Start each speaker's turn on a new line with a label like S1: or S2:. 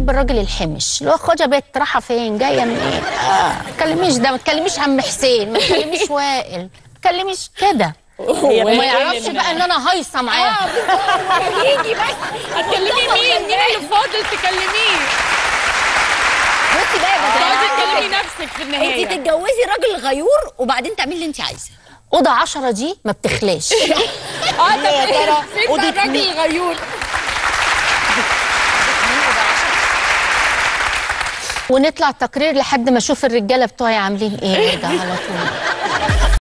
S1: بحب الراجل الحمش اللي هو خد يا بت رايحه فين جايه منين اه ما تكلميش ده ما تكلميش عم حسين ما تكلميش وائل ما تكلميش كده وما يعرفش بقى ان انا هايصه معاه
S2: يجي بس هتكلمي مين مين اللي فاضل تكلميه
S3: بصي بقى يا
S2: تقعدي
S3: بدر
S2: تكلمي نفسك في
S3: انت
S2: النهايه
S3: تتجوزي راجل غيور وبعدين تعملي اللي انت عايزاه
S1: اوضه عشرة دي ما بتخلاش
S2: اه طب
S3: يا ترى
S2: فين
S3: أوضة
S2: بقى الراجل
S3: مين؟
S2: الغيور
S1: ونطلع تقرير لحد ما اشوف الرجاله بتوعي عاملين ايه وارجع على طول